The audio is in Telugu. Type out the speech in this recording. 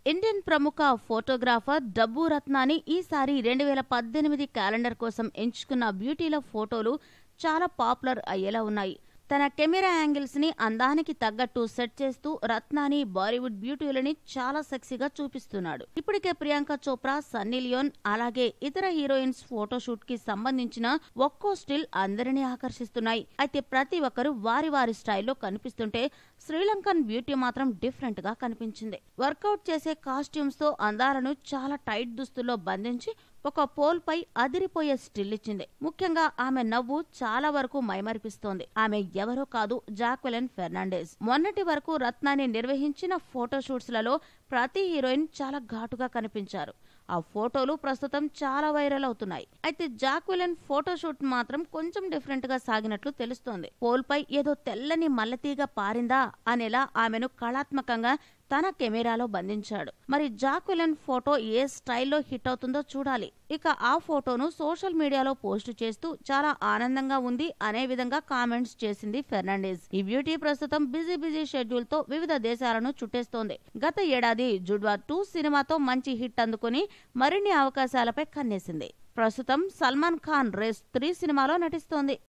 ఇండియన్ ప్రముఖ ఫోటోగ్రాఫర్ డబ్బు రత్నాని ఈసారి రెండు వేల పద్దెనిమిది క్యాలెండర్ కోసం ఎంచుకున్న బ్యూటీల ఫోటోలు చాలా పాపులర్ అయ్యేలా ఉన్నాయి తన కెమెరా యాంగిల్స్ ని అందానికి తగ్గట్టు సెట్ చేస్తూ రత్నాని బాలీవుడ్ బ్యూటీలని చాలా సెక్సీగా చూపిస్తున్నాడు ఇప్పటికే ప్రియాంక చోప్రా సన్నీ లియోన్ అలాగే ఇతర హీరోయిన్స్ ఫోటోషూట్ కి సంబంధించిన ఒక్కో స్టిల్ అందరినీ ఆకర్షిస్తున్నాయి అయితే ప్రతి ఒక్కరు వారి వారి స్టైల్లో కనిపిస్తుంటే శ్రీలంకన్ బ్యూటీ మాత్రం డిఫరెంట్ గా కనిపించింది వర్కౌట్ చేసే కాస్ట్యూమ్స్ తో అందాలను చాలా టైట్ దుస్తుల్లో బంధించి ఒక పోల్ పై అదిరిపోయే స్టిల్ ఇచ్చింది ముఖ్యంగా ఆమె నవ్వు చాలా వరకు మైమరిపిస్తోంది ఆమె ఎవరో కాదు జాక్వెలిన్ ఫెర్నాండెస్ మొన్నటి వరకు రత్నాన్ని నిర్వహించిన ఫోటోషూట్స్ లలో ప్రతి హీరోయిన్ చాలా ఘాటుగా కనిపించారు ఆ ఫోటోలు ప్రస్తుతం చాలా వైరల్ అవుతున్నాయి అయితే జాక్వెలిన్ ఫోటోషూట్ మాత్రం కొంచెం డిఫరెంట్ గా సాగినట్లు తెలుస్తోంది పోల్ పై ఏదో తెల్లని మల్లతీగ పారిందా అనేలా ఆమెను కళాత్మకంగా తన కెమెరాలో బంధించాడు మరి జాక్వెలిన్ ఫోటో ఏ స్టైల్లో హిట్ అవుతుందో చూడాలి ఇక ఆ ఫోటోను సోషల్ మీడియాలో పోస్ట్ చేస్తూ చాలా ఆనందంగా ఉంది అనే విధంగా కామెంట్స్ చేసింది ఫెర్నాండెస్ ఈ బ్యూటీ ప్రస్తుతం బిజీ బిజీ షెడ్యూల్ తో వివిధ దేశాలను చుట్టేస్తోంది గత ఏడాది జుడ్వా టూ సినిమాతో మంచి హిట్ అందుకుని మరిన్ని అవకాశాలపై కన్నేసింది ప్రస్తుతం సల్మాన్ ఖాన్ రేస్ త్రీ సినిమాలో నటిస్తోంది